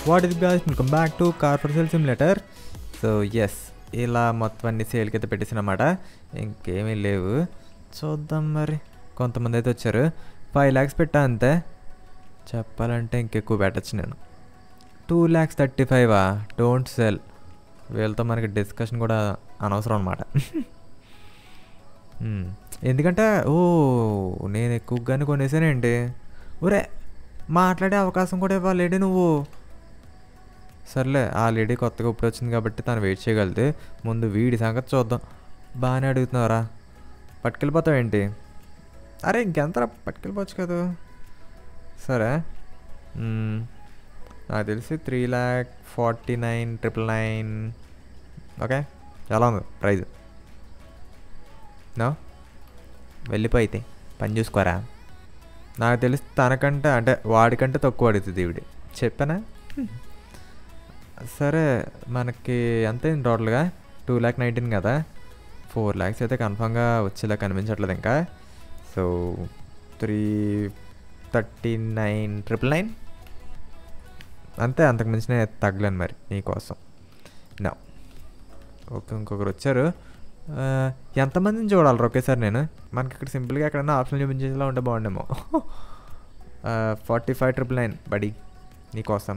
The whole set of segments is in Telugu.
What is guys welcome back to car for sale simulator so yes ఇలా మొత్తం అన్ని సేల్కి అయితే పెట్టేసినమాట ఇంకేమీ లేవు చూద్దాం మరి కొంతమంది అయితే వచ్చారు ఫైవ్ ల్యాక్స్ పెట్టా అంతే చెప్పాలంటే ఇంకెక్కువ పెట్టచ్చు నేను టూ ల్యాక్స్ థర్టీ ఫైవా డోంట్ సెల్ వీళ్ళతో మనకి డిస్కషన్ కూడా అనవసరం అనమాట ఎందుకంటే ఓ నేను ఎక్కువగానే కొనేసానేంటి ఒరే మాట్లాడే అవకాశం కూడా ఇవ్వాలేడి నువ్వు సర్లే ఆ లేడీ కొత్తగా ఇప్పుడు వచ్చింది కాబట్టి తను వెయిట్ చేయగలితే ముందు వీడి సంగతి చూద్దాం బాగానే అడుగుతున్నావురా పట్టుకెళ్ళిపోతావు ఏంటి అరే ఇంకెంతరా పట్టుకెళ్ళిపోవచ్చు కదా సరే మ్మ్. నాకు తెలిసి three lakh forty nine triple nine okay ఎలా ఉంది ప్రైజ్ నో వెళ్ళిపోయితే పని చూసుకోరా నాకు తెలిసి తనకంటే అంటే వాడికంటే తక్కువ అడుగుతుంది ఈవిడి చెప్పానా సరే మనకి ఎంత అయింది టోటల్గా టూ ల్యాక్ నైన్టీన్ కదా ఫోర్ ల్యాక్స్ అయితే కన్ఫామ్గా వచ్చేలా కనిపించట్లేదు ఇంకా so three thirty nine triple nine అంతే అంతకు మించిన తగ్గలేను మరి నీకోసం నా ఓకే ఇంకొకరు వచ్చారు ఆ, ఎంతమందిని చూడాలి ఒకేసారి నేను మనకి ఇక్కడ సింపుల్గా ఎక్కడైనా ఆప్షన్ చూపించేలా ఉంటే బాగుండేమో forty five triple nine buddy నీకోసం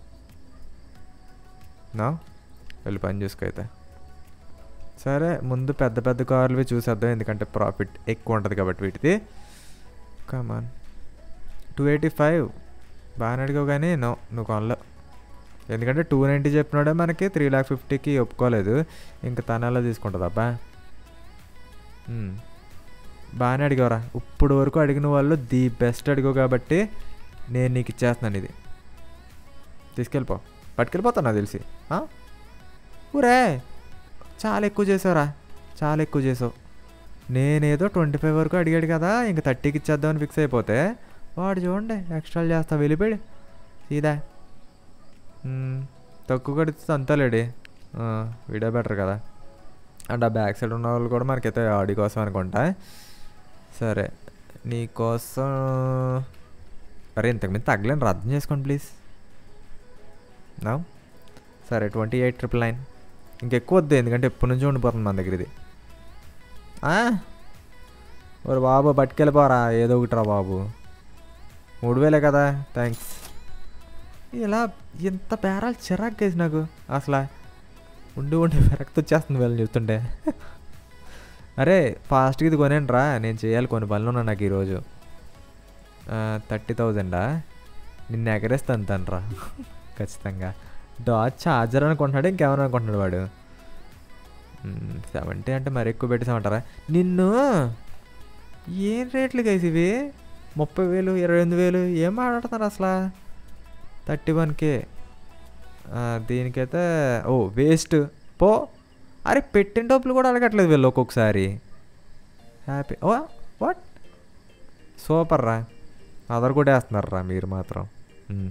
నా వెళ్ళి పని చూసుకో అయితే సరే ముందు పెద్ద పెద్ద కార్లు చూసేద్దాం ఎందుకంటే ప్రాఫిట్ ఎక్కువ ఉంటుంది కాబట్టి వీటిది కమాన్ టూ ఎయిటీ ఫైవ్ బాగానే అడిగావు కానీ నో నువ్వు కొనలో ఎందుకంటే టూ నైంటీ చెప్పినాడే మనకి త్రీ ల్యాక్ ఫిఫ్టీకి ఒప్పుకోలేదు ఇంకా తను ఎలా తీసుకుంటుంది అబ్బా మ్మ్. బాగానే అడిగావురా ఇప్పుడు వరకు అడిగిన వాళ్ళు ది బెస్ట్ అడిగావు కాబట్టి నేను నీకు ఇచ్చేస్తున్నాను ఇది తీసుకెళ్ళిపో పట్టుకెళ్ళిపోతాను నాకు తెలిసి ఆ? ఊరే చాలా ఎక్కువ చేసావురా చాలా ఎక్కువ చేసావు నేనేదో ట్వంటీ ఫైవ్ వరకు అడిగాడు కదా ఇంక థర్టీకి ఇచ్చేద్దామని ఫిక్స్ అయిపోతే వాడు చూడండి ఎక్స్ట్రా చేస్తా వెళ్ళిపోయాడు సీదా మ్మ్. తక్కువ కడితే అంతలేడి వీడియో బెటర్ కదా అండ్ ఆ బ్యాక్ సైడ్ ఉన్న వాళ్ళు కూడా మనకైతే ఆడి కోసం అనుకుంటా సరే నీకోసం అరే ఇంతకుమింద తగ్గలేను అర్థం చేసుకోండి ప్లీజ్ నా సరే ట్వంటీ ఎయిట్ ట్రిపుల్ నైన్ ఇంకెక్కువ వద్దు ఎందుకంటే ఎప్పటి నుంచో ఉండిపోతుంది మన దగ్గర ఇది ఆ? ఒరే బాబు పట్టుకెళ్ళిపోరా ఏదో ఒకటి రా బాబు మూడు వేలే కదా థ్యాంక్స్ ఇలా ఇంత బేరాలు చిరాకు కేసి నాకు అసలు ఉండి ఉండి విరక్తి వచ్చేస్తుంది వీళ్ళని చూస్తుంటే అరే ఫాస్ట్గా ఇది కొనేయండి రా నేను చేయాలి కొన్ని పనులు ఉన్నాయి నాకు ఈరోజు థర్టీ థౌజండా నిన్ను ఎగరేస్తాను తనరా ఖచ్చితంగా డాచ్ ఛార్జర్ అనుకుంటున్నాడు ఇంకేమైనా అనుకుంటున్నాడు వాడు సెవెంటీ అంటే మరి ఎక్కువ పెట్టేసామంటారా నిన్ను ఏం రేట్లు గైస్ ఇవి ముప్పై వేలు ఇరవై ఎనిమిది వేలు ఏం మాట్లాడుతున్నారు అసలు థర్టీ వన్కే దీనికైతే ఓ వేస్ట్ పో అరే పెట్టిన డబ్బులు కూడా అడగట్లేదు వీళ్ళు ఒక్కొక్కసారి హ్యాపీ ఓ వాట్ సూపర్ రా అదర్ కూడా వేస్తున్నారు రా మీరు మాత్రం మ్.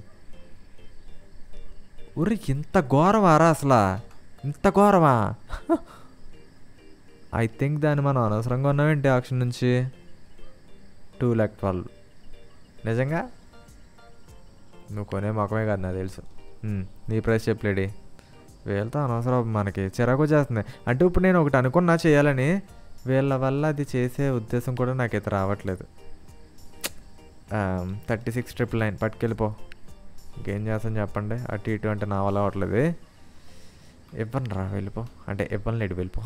ఉరి ఇంత ఘోరమారా అసలు ఇంత ఘోరమా ఐ థింక్ దాన్ని మనం అనవసరంగా ఉన్నామేంటి ఆప్షన్ నుంచి టూ ల్యాక్ ట్వెల్వ్ నిజంగా నువ్వు కొనే మొక్కమే కాదు నాకు తెలుసు మ్, నీ ప్రైస్ చెప్పలేడి వీళ్ళతో అనవసరం మనకి చిరాకు చేస్తుంది అంటే ఇప్పుడు నేను ఒకటి అనుకున్నా చేయాలని వీళ్ళ వల్ల అది చేసే ఉద్దేశం కూడా నాకైతే రావట్లేదు థర్టీ సిక్స్ ట్రిపుల్ నైన్ పట్టుకెళ్ళిపో ఇంకేం చేస్తాను చెప్పండి అటు ఇటు అంటే నా వల్ల అవ్వట్లేదు ఇవ్వను రా వెళ్ళిపో అంటే ఇవ్వను లేడు వెళ్ళిపో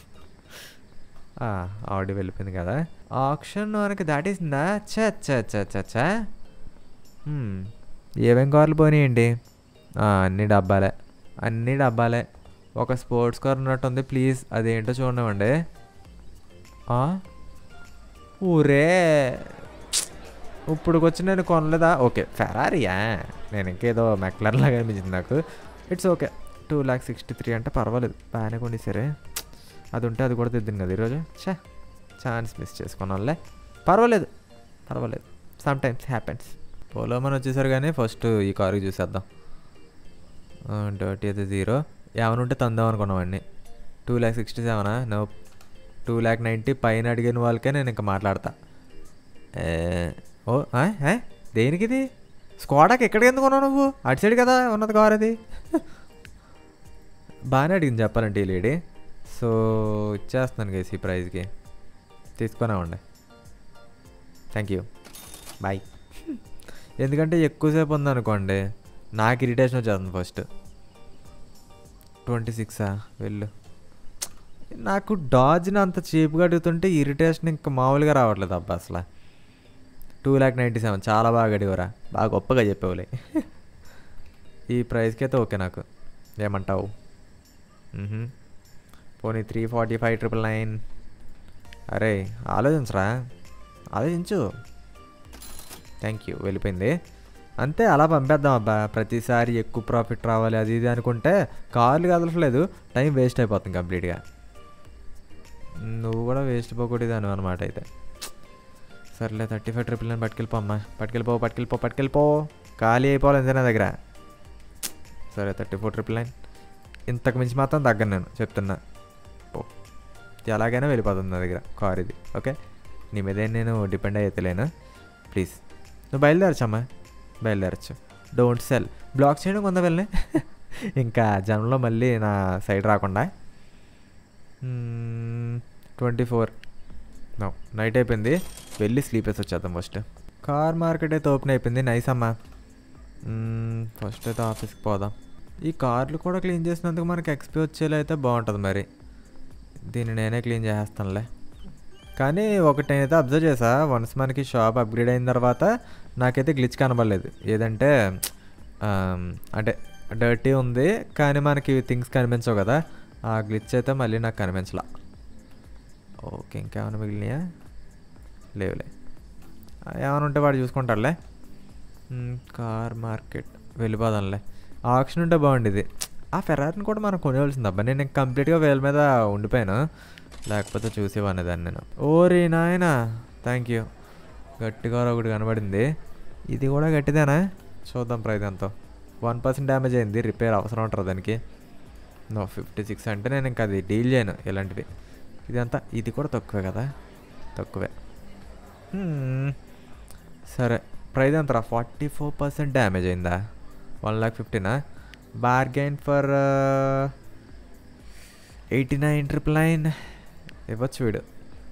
ఆల్రెడీ వెళ్ళిపోయింది కదా ఆప్షన్ మనకి దాటేసిందా చ చ చ చ చ హ్మ్. ఏమేం కార్లు పోనీయండి ఆ, అన్ని డబ్బాలే అన్ని డబ్బాలే ఒక స్పోర్ట్స్ కార్ ఉన్నట్టుంది ప్లీజ్ అదేంటో చూడనివ్వండి ఆ? ఊరే ఇప్పుడు వచ్చి నేను కొనలేదా ఓకే ఫెరారియా నేను ఇంకేదో మెక్లర్ లాగా అనిపించింది నాకు it's okay two lakh sixty three అంటే పర్వాలేదు బాగానే కొనేసరే అది ఉంటే అది కూడా తెద్దాను కదా ఈరోజు చా ఛాన్స్ మిస్ చేసుకున్న వాళ్ళే పర్వాలేదు పర్వాలేదు సమ్ టైమ్స్ హ్యాపెన్స్ పోలో మన వచ్చేసారు కానీ ఫస్ట్ ఈ కారు చూసేద్దాం డర్టీ అయితే జీరో ఏమైనా ఉంటే తందాం అనుకున్నామండి టూ ల్యాక్ సిక్స్టీ సెవెనా నో టూ ల్యాక్ నైంటీ పైన అడిగిన వాళ్ళకే నేను ఇంకా మాట్లాడతా ఏ, ఓ ఆ, ఏ? దేనికి ఇది స్కోడాకి ఎక్కడికి ఎందుకు ఉన్నావు నువ్వు అటు సైడ్ కదా ఉన్నది కార్ అది బాగానే అడిగింది చెప్పాలంటే ఈ లేడీ సో ఇచ్చేస్తున్నాను గేసి ఈ ప్రైజ్కి తీసుకునే ఉండే థ్యాంక్ యూ బాయ్ ఎందుకంటే ఎక్కువసేపు ఉందనుకోండి నాకు ఇరిటేషన్ వచ్చేస్తుంది ఫస్ట్ ట్వంటీ సిక్సా వెళ్ళు నాకు డాజ్ని అంత చీప్గా అడుగుతుంటే ఇరిటేషన్ ఇంకా మామూలుగా రావట్లేదు అబ్బా అసలు టూ ల్యాక్ నైంటీ సెవెన్ చాలా బాగా అడిగారా బాగా గొప్పగా చెప్పేవాళ్ళే ఈ ప్రైస్కి అయితే ఓకే నాకు ఏమంటావు మ్హూ. పోనీ three forty five triple nine అరే ఆలోచించరా ఆలోచించు థ్యాంక్ యూ వెళ్ళిపోయింది అంతే అలా పంపేద్దాం అబ్బా ప్రతిసారి ఎక్కువ ప్రాఫిట్ రావాలి అది ఇది అనుకుంటే కార్లు కదలట్లేదు టైం వేస్ట్ అయిపోతుంది కంప్లీట్గా నువ్వు కూడా వేస్ట్ పోకూడదాను అనమాట అయితే సర్లే థర్టీ ఫైవ్ ట్రిపుల్ నైన్ పట్టుకెళ్ళిపో అమ్మా పట్టుకెళ్ళిపో పట్టుకెళ్ళిపో పట్టుకెళ్ళిపో ఖాళీ అయిపోవాలి అంతే నా దగ్గర సరే థర్టీ ఫోర్ ట్రిపుల్ నైన్ ఇంతకు మించి మాత్రం తగ్గను నేను చెప్తున్నా పో ఎలాగైనా వెళ్ళిపోతుంది నా దగ్గర కార్ ఇది ఓకే నీ మీదేం నేను డిపెండ్ అయితేలేను ప్లీజ్ నువ్వు బయలుదేరచ్చమ్మా బయలుదేరచ్చు డోంట్ సెల్ బ్లాక్ చేయడం కొంత వెళ్ళి ఇంకా జనంలో మళ్ళీ నా సైడ్ రాకుండా ట్వంటీ ఫోర్ నైట్ అయిపోయింది వెళ్ళి స్లీపర్స్ వచ్చేద్దాం ఫస్ట్ కార్ మార్కెట్ అయితే ఓపెన్ అయిపోయింది నైస్ అమ్మా ఫస్ట్ అయితే ఆఫీస్కి పోదాం ఈ కార్లు కూడా క్లీన్ చేసినందుకు మనకి ఎక్స్పీ వచ్చేలా అయితే బాగుంటుంది మరి దీన్ని నేనే క్లీన్ చేసేస్తానులే కానీ ఒకటి నేనైతే అబ్జర్వ్ చేసా వన్స్ మనకి షాప్ అప్గ్రేడ్ అయిన తర్వాత నాకైతే గ్లిచ్ కనబడలేదు ఏదంటే ఆమ్, అంటే డర్టీ ఉంది కానీ మనకి థింగ్స్ కనిపించవు కదా ఆ గ్లిచ్ అయితే మళ్ళీ నాకు కనిపించలా ఓకే ఇంకేమైనా మిగిలినాయా లేవులే ఆ, ఏమైనా ఉంటే వాడు చూసుకుంటాడులే మ్, కార్ మార్కెట్ వెళ్ళిపోదాంలే ఆప్షన్ ఉంటే బాగుండేది ఆ ఫెరారిని కూడా మనం కొనేవలసింది అబ్బా నేను కంప్లీట్గా వేల మీద ఉండిపోయాను లేకపోతే చూసేవాడిని దాన్ని నేను ఓరి నాయన థ్యాంక్ యూ గట్టిగా ఒకటి కనబడింది ఇది కూడా గట్టిదేనా చూద్దాం ప్రైజ్ ఎంతో వన్ పర్సెంట్ డ్యామేజ్ అయింది రిపేర్ అవసరం ఉంటుంది దానికి నో ఫిఫ్టీ సిక్స్ అంటే నేను ఇంకా అది డీల్ చేయను ఇలాంటివి ఇదంతా ఇది కూడా తక్కువే కదా తక్కువే Hmm. సరే ప్రైజ్ ఎంతరా ఫార్టీ ఫోర్ పర్సెంట్ డ్యామేజ్ అయిందా వన్ ల్యాక్ ఫిఫ్టీనా bargain for eighty nine triple nine ఇవ్వచ్చు వీడు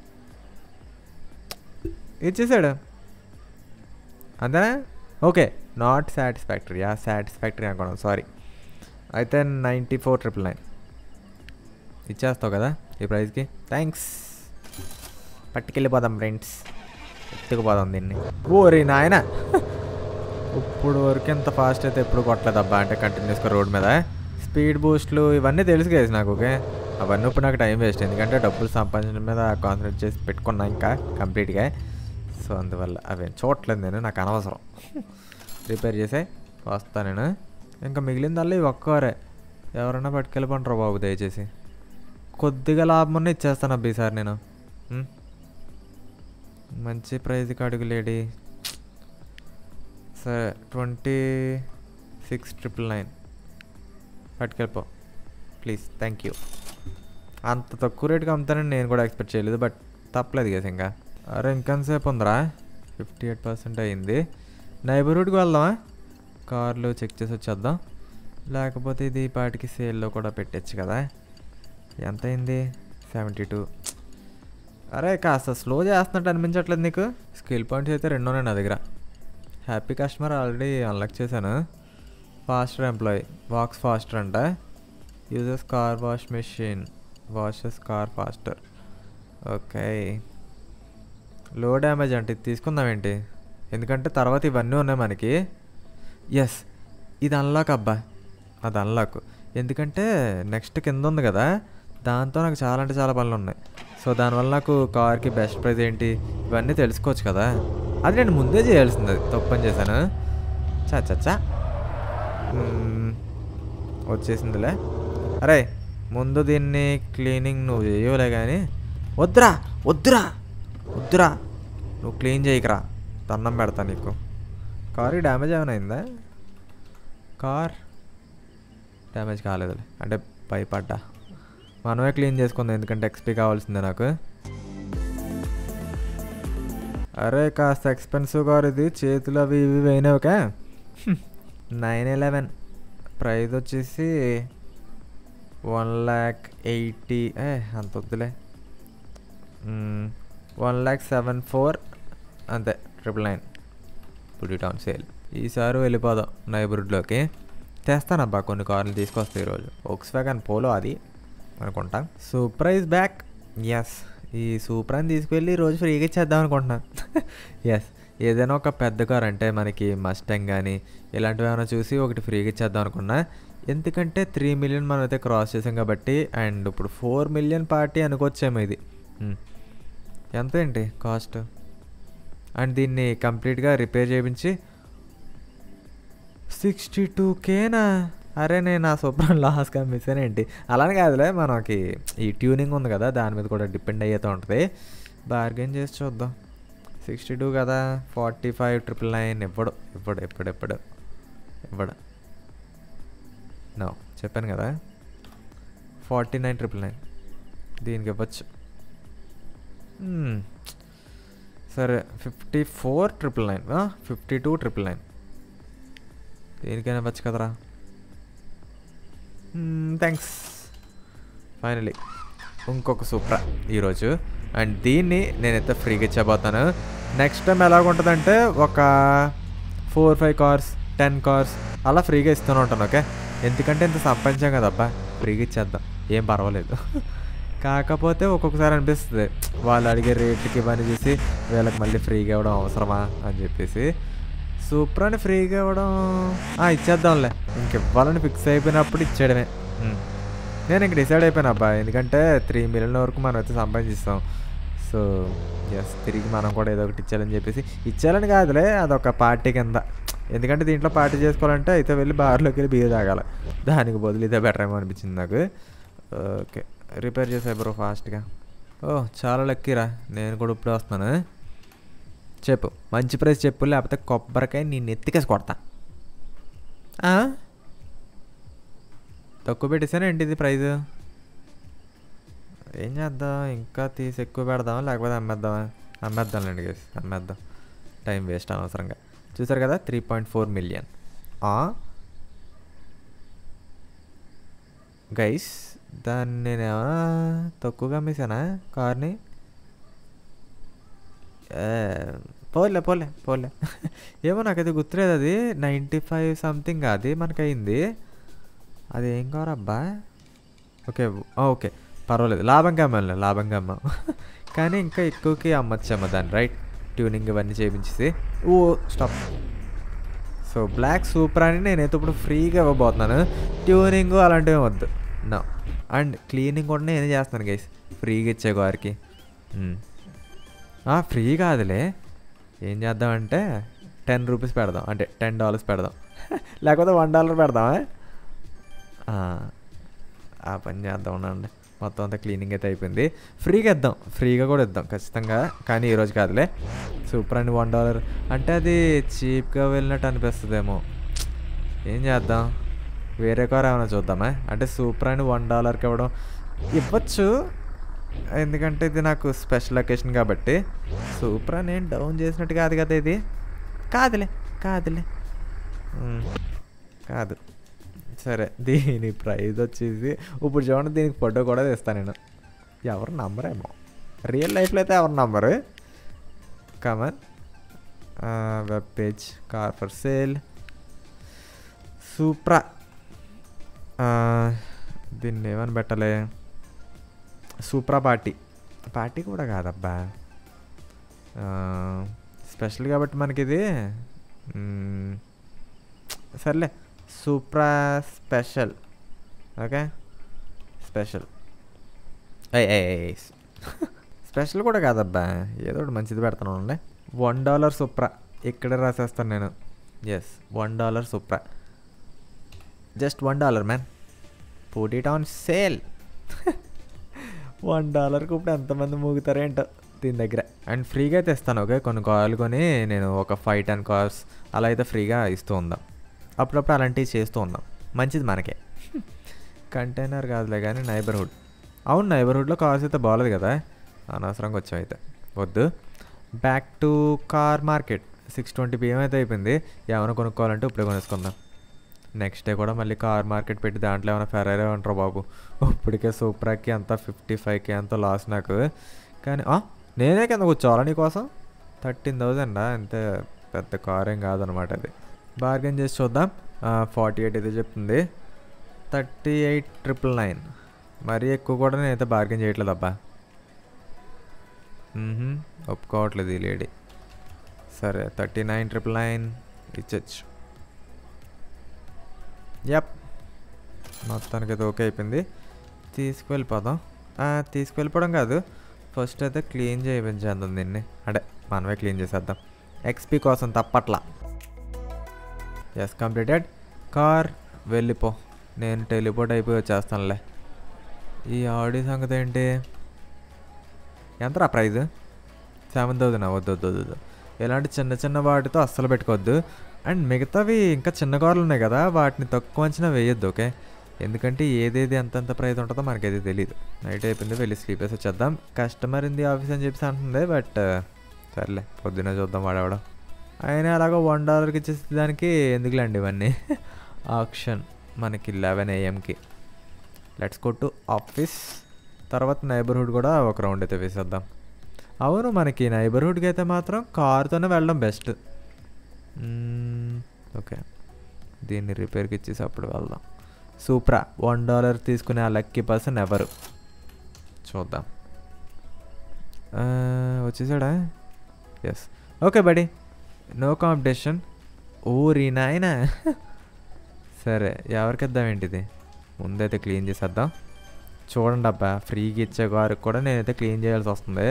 ఇచ్చేసాడు అంతేనా okay not satisfactory yeah satisfactory అనుకున్నాను సారీ అయితే నైంటీ ఫోర్ ట్రిపుల్ నైన్ ఇచ్చేస్తావు కదా ఈ ప్రైస్కి థ్యాంక్స్ పట్టుకెళ్ళిపోదాం ఫ్రెండ్స్ ఎత్తుకుపోదాం దీన్ని ఓరి నాయన ఇప్పుడు వరకు ఎంత ఫాస్ట్ అయితే ఎప్పుడు కొట్టలేదు అబ్బా అంటే కంటిన్యూస్గా రోడ్ మీద స్పీడ్ బూస్ట్లు ఇవన్నీ తెలుసు కదా నాకు ఓకే అవన్నీ ఇప్పుడు నాకు టైం వేస్ట్ ఎందుకంటే డబ్బులు సంపాదించడం మీద కాన్సన్ట్రేట్ చేసి పెట్టుకున్నా ఇంకా కంప్లీట్గా సో అందువల్ల అవి చూడట్లేదు నేను నాకు అనవసరం రిపేర్ చేసే వస్తా నేను ఇంకా మిగిలిందల్లా ఈ ఒక్కరే ఎవరైనా పట్టుకెళ్ళిపోంటారు బాబు దయచేసి కొద్దిగా లాభం ఉన్న ఇచ్చేస్తాను అబ్బా ఈసారి నేను ఉం? మంచి ప్రైజ్కి అడుగు లేడీ సరే ట్వంటీ సిక్స్ ట్రిపుల్ నైన్ పట్టుకెళ్ళిపో ప్లీజ్ థ్యాంక్ యూ అంత తక్కువ రేటుకి అమ్ముతానని నేను కూడా ఎక్స్పెక్ట్ చేయలేదు బట్ తప్పలేదు కదా ఇంకా అరే ఇంకొంతసేపు ఉందిరా ఫిఫ్టీ ఎయిట్ పర్సెంట్ అయింది నైబర్హుడ్కి వెళ్దామా కార్లు చెక్ చేసి వచ్చేద్దాం లేకపోతే ఇది ఈ పాటికి సేల్లో కూడా పెట్టచ్చు కదా ఎంత అయింది సెవెంటీ టూ అరే కాస్త స్లో చేస్తున్నట్టు అనిపించట్లేదు నీకు స్కిల్ పాయింట్స్ అయితే రెండు ఉన్నాయి నా దగ్గర హ్యాపీ కస్టమర్ ఆల్రెడీ అన్లాక్ చేశాను ఫాస్టర్ ఎంప్లాయీ వాక్స్ ఫాస్టర్ అంట uses car wash machine washes car faster okay low damage అంటే ఇది తీసుకుందాం ఏంటి ఎందుకంటే తర్వాత ఇవన్నీ ఉన్నాయి మనకి ఎస్ ఇది అన్లాక్ అబ్బా అది అన్లాక్ ఎందుకంటే నెక్స్ట్ కింద ఉంది కదా దాంతో నాకు చాలా అంటే చాలా పనులు ఉన్నాయి సో దానివల్ల నాకు కార్కి బెస్ట్ ప్రైస్ ఏంటి ఇవన్నీ తెలుసుకోవచ్చు కదా అది నేను ముందే చేయాల్సింది అది తప్పు పని చేశాను చా చా చా మ్మ్. వచ్చేసిందిలే అరే ముందు దీన్ని క్లీనింగ్ నువ్వు చేయవులే కానీ వద్దురా వద్దురా వద్దురా నువ్వు క్లీన్ చేయకరా దండం పెడతా నీకు కార్కి డ్యామేజ్ ఏమైనా అయిందా కార్ డ్యామేజ్ కాలేదులే అంటే భయపడ్డా మనమే క్లీన్ చేసుకుందాం ఎందుకంటే ఎక్స్పీ కావాల్సిందే నాకు అరే కాస్త ఎక్స్పెన్సివ్ కార్ ఇది చేతులు అవి ఇవి వేయినవికే నైన్ ఎలెవెన్ ప్రైస్ వచ్చేసి వన్ ల్యాక్ ఎయిటీ ఏ అంత వద్దులే వన్ ల్యాక్ సెవెన్ ఫోర్ అంతే ట్రిపుల్ నైన్ పుడి టౌన్ సేల్ ఈసారి వెళ్ళిపోదాం నైబర్హుడ్లోకి తెస్తానబ్బా కొన్ని కార్లు తీసుకొస్తాయి ఈరోజు ఒక్స్ వ్యాగన్ పోలో అది అనుకుంటా సూప్రైజ్ బ్యాక్ ఎస్ ఈ సూప్రాని తీసుకువెళ్ళి రోజు ఫ్రీగా ఇచ్చేద్దాం అనుకుంటున్నాను ఎస్ ఏదైనా ఒక పెద్ద కార్ అంటే మనకి మస్టంగ్ కానీ ఇలాంటివి ఏమైనా చూసి ఒకటి ఫ్రీగా ఇచ్చేద్దాం అనుకున్నా ఎందుకంటే త్రీ మిలియన్ మనం అయితే క్రాస్ చేసాం కాబట్టి అండ్ ఇప్పుడు ఫోర్ మిలియన్ పార్టీ అనుకోవచ్చేమో ఇది మ్. ఎంత ఏంటి కాస్ట్ అండ్ దీన్ని కంప్లీట్గా రిపేర్ చేయించి సిక్స్టీ టూ కేనా అరే నేను ఆ సూపర్ లాస్ కమిషన్ ఏంటి అలానే కాదులే మనకి ఈ ట్యూనింగ్ ఉంది కదా దాని మీద కూడా డిపెండ్ అయ్యేతూ ఉంటుంది బార్గెన్ చేసి చూద్దాం సిక్స్టీ టూ కదా ఫార్టీ ఫైవ్ ట్రిపుల్ నైన్ ఇవ్వడు ఇవ్వడు ఎప్పుడు ఎప్పుడు ఇవ్వడు నో చెప్పాను కదా ఫార్టీ నైన్ ట్రిపుల్ నైన్ దీనికి ఇవ్వచ్చు మ్మ్. సరే fifty four triple nine fifty two triple nine దేనికైనా ఇవ్వచ్చు కదరా థ్యాంక్స్ ఫైనలీ ఇంకొక సూప్రా ఈరోజు అండ్ దీన్ని నేనైతే ఫ్రీగా ఇచ్చబోతాను నెక్స్ట్ టైం ఎలాగుంటుందంటే ఒక four five cars ten cars అలా ఫ్రీగా ఇస్తూనే ఉంటాను ఓకే ఎందుకంటే ఇంత సంపాదించాం కదబ్బా ఫ్రీగా ఇచ్చేద్దాం ఏం పర్వాలేదు కాకపోతే ఒక్కొక్కసారి అనిపిస్తుంది వాళ్ళు అడిగే రేట్లకి ఇవన్నీ చూసి వీళ్ళకి మళ్ళీ ఫ్రీగా ఇవ్వడం అవసరమా అని చెప్పేసి సూపర్ అని ఫ్రీగా ఇవ్వడం ఆ, ఇచ్చేద్దాంలే ఇంక ఇవ్వాలని ఫిక్స్ అయిపోయినప్పుడు ఇచ్చేయడమే ఉమ్. నేను ఇంక డిసైడ్ అయిపోయాను అబ్బా ఎందుకంటే త్రీ మిలియన్ వరకు మనం అయితే సంపాదిస్తాం సో ఎస్ తిరిగి మనం కూడా ఏదో ఒకటి ఇచ్చేయాలని చెప్పేసి ఇచ్చేయాలని కాదులే అదొక పార్టీ కింద ఎందుకంటే దీంట్లో పార్టీ చేసుకోవాలంటే అయితే వెళ్ళి బార్లోకి వెళ్ళి బియ్య తాగాలి దానికి బదులు ఇదే బెటర్ ఏమో అనిపించింది నాకు ఓకే రిపేర్ చేసే బ్రో ఫాస్ట్గా ఓ చాలా లక్కీరా నేను కూడా ఇప్పుడు వస్తున్నాను చెప్పు మంచి ప్రైస్ చెప్పు లేకపోతే కొబ్బరికాయ నేను ఎత్తికేసి కొడతా ఆ? తక్కువ పెట్టేసాను ఏంటి ఇది ప్రైజ్ ఏం చేద్దాం ఇంకా తీసి ఎక్కువ పెడదామా లేకపోతే అమ్మేద్దామా అమ్మేద్దాంలేండి గేస్ అమ్మేద్దాం టైం వేస్ట్ అనవసరంగా చూసారు కదా three point four million guys దాన్ని నేను ఏమైనా తక్కువగా అమ్మేశానా కార్ని ఏ, పోలే పోలే పోలే ఏమో నాకైతే గుర్తులేదు అది నైంటీ ఫైవ్ సంథింగ్ అది మనకయింది అది ఏం కారబ్బా ఓకే ఆ, ఓకే పర్వాలేదు లాభంగా అమ్మాలి లాభంగా అమ్మాం కానీ ఇంకా ఎక్కువకి అమ్మచ్చాము దాన్ని రైట్ ట్యూనింగ్ ఇవన్నీ చేయించేసి oh stop so black super అని నేనైతే ఇప్పుడు ఫ్రీగా ఇవ్వబోతున్నాను ట్యూనింగ్ అలాంటివి వద్దు నా అండ్ క్లీనింగ్ కూడా నేనే చేస్తున్నాను గైస్ ఫ్రీగా ఇచ్చే వారికి ఫ్రీ కాదులే ఏం చేద్దామంటే టెన్ రూపీస్ పెడదాం అంటే టెన్ డాలర్స్ పెడదాం లేకపోతే వన్ డాలర్ పెడదామా ఆ, ఆ పని చేద్దాం ఉండండి మొత్తం అంతా క్లీనింగ్ అయితే అయిపోయింది ఫ్రీగా ఇద్దాం ఫ్రీగా కూడా ఇద్దాం ఖచ్చితంగా కానీ ఈరోజు కాదులే సూపర్ అని వన్ డాలర్ అంటే అది చీప్గా వెళ్ళినట్టు అనిపిస్తుందేమో ఏం చేద్దాం వేరే కార్ ఏమైనా చూద్దామా అంటే సూపర్ అని వన్ డాలర్కి ఇవ్వడం ఇవ్వచ్చు ఎందుకంటే ఇది నాకు స్పెషల్ అకేషన్ కాబట్టి సూపర్ అని ఏం డౌన్ చేసినట్టు కాదు కదా ఇది కాదులే కాదులే ఉమ్, కాదు సరే దీని ప్రైస్ వచ్చేసి ఇప్పుడు చూడండి దీనికి ఫోటో కూడా తీస్తాను నేను ఎవరు నమ్మరేమో రియల్ లైఫ్లో అయితే ఎవరు నమ్మరు come on web page car for sale Supra దీన్ని ఏమని పెట్టలే సూప్రా పార్టీ పార్టీ కూడా కాదబ్బా స్పెషల్ కాబట్టి మనకి ఇది మ్మ్, సర్లే Supra special okay special special కూడా కాదబ్బా ఏదో ఒకటి మంచిది పెడతాను ఉండే వన్ డాలర్ సూప్రా ఇక్కడే రాసేస్తాను నేను yes one dollar Supra just one dollar man put it on sale one డాలర్కి ఇప్పుడు ఎంతమంది మూగుతారేంటో దీని దగ్గర అండ్ ఫ్రీగా అయితే ఇస్తాను ఓకే కొన్ని కార్లు కొని నేను ఒక ఫైవ్ టెన్ కార్స్ అలా అయితే ఫ్రీగా ఇస్తూ ఉందాం అప్పుడప్పుడు అలాంటివి చేస్తూ ఉందాం మంచిది మనకే కంటైనర్ కాదులే కానీ నైబర్హుడ్ అవును నైబర్హుడ్లో కార్స్ అయితే బాగలేదు కదా అనవసరంగా వచ్చాం అయితే వద్దు back to car market six twenty PM అయితే అయిపోయింది ఏమైనా కొనుక్కోవాలంటే ఇప్పుడే కొనేసుకుందాం నెక్స్ట్ డే కూడా మళ్ళీ కార్ మార్కెట్ పెట్టి దాంట్లో ఏమైనా ఫెరారే ఉంటారు బాబు ఇప్పటికే సూపరాకి అంతా ఫిఫ్టీ ఫైవ్కి అంత లాస్ నాకు కానీ ఆ, నేనే కింద కూర్చోవాలా నీకోసం థర్టీన్ థౌజండా అంతే పెద్ద కార్ ఏం కాదనమాట అది బార్గెన్ చేసి చూద్దాం ఫార్టీ ఎయిట్ అయితే చెప్తుంది థర్టీ ఎయిట్ ట్రిపుల్ నైన్ మరీ ఎక్కువ కూడా నేనైతే బార్గెన్ చేయట్లేదు అబ్బా మ్మ్హ, ఒప్పుకోవట్లేదు ఈ లేడీ సరే థర్టీ నైన్ ట్రిపుల్ నైన్ ఇచ్చచ్చు యప్ మొత్తానికి అయితే ఓకే అయిపోయింది తీసుకువెళ్ళిపోదాం ఆ, తీసుకువెళ్ళిపోవడం కాదు ఫస్ట్ అయితే క్లీన్ చేయించేద్దాం దీన్ని అంటే మనమే క్లీన్ చేసేద్దాం ఎక్స్పీ కోసం తప్పట్లా ఎస్ కంప్లీటెడ్ కార్ వెళ్ళిపో నేను టెలిపోర్ట్ అయిపోయి వచ్చేస్తానులే ఈ ఆడి సంగతి ఏంటి ఎంతరా ప్రైజ్ సెవెన్ థౌజండ్ వద్దు వద్దు వద్దు వద్దు. ఇలాంటి చిన్న చిన్న వాటితో అస్సలు పెట్టుకోవద్దు అండ్ మిగతావి ఇంకా చిన్న కార్లు ఉన్నాయి కదా వాటిని తక్కువ అంచనా వేయొద్దు ఓకే ఎందుకంటే ఏదేది ఎంతెంత ప్రైస్ ఉంటుందో మనకైతే తెలియదు నైట్ అయిపోయింది వెళ్ళి స్లీప్ వేసి వచ్చేద్దాం కస్టమర్ ఇన్ ది ఆఫీస్ అని చెప్పేసి అంటుంది బట్ సర్లే పొద్దున్నే చూద్దాం వాడేవాడు ఆయన అలాగో వన్ డాలర్కి ఇచ్చేసి దానికి ఎందుకులేండి ఇవన్నీ ఆప్షన్ మనకి లెవెన్ ఏఎంకి లెట్స్ గో టు ఆఫీస్ తర్వాత నైబర్హుడ్ కూడా ఒక రౌండ్ అయితే వేసేద్దాం అవును మనకి నైబర్హుడ్కి అయితే మాత్రం కార్తోనే వెళ్ళడం బెస్ట్ ఓకే దీన్ని రిపేర్కి ఇచ్చేసి అప్పుడు వెళ్దాం సూప్రా వన్ డాలర్ తీసుకునే ఆ లక్కీ పర్సన్ ఎవరు చూద్దాం ఆ, వచ్చేసాడా yes okay buddy no competition ఊరి నాయనా సరే ఎవరికి ఇద్దాం ఏంటిది ముందైతే క్లీన్ చేసేద్దాం చూడండి అబ్బా ఫ్రీగా ఇచ్చే వారికి కూడా నేనైతే క్లీన్ చేయాల్సి వస్తుంది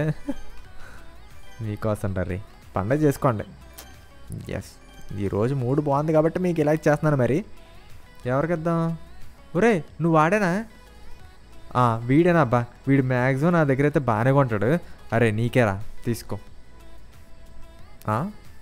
మీకోసం రీ పండగ చేసుకోండి ఎస్ ఈరోజు మూడు బాగుంది కాబట్టి మీకు ఇలా చేస్తున్నాను మరి ఎవరికి ఇద్దాం ఒరే నువ్వు వాడేనా ఆ, వీడేనా అబ్బా వీడు మ్యాక్సిమం నా దగ్గర అయితే బాగానే కొంటాడు అరే నీకేరా తీసుకో ఆ?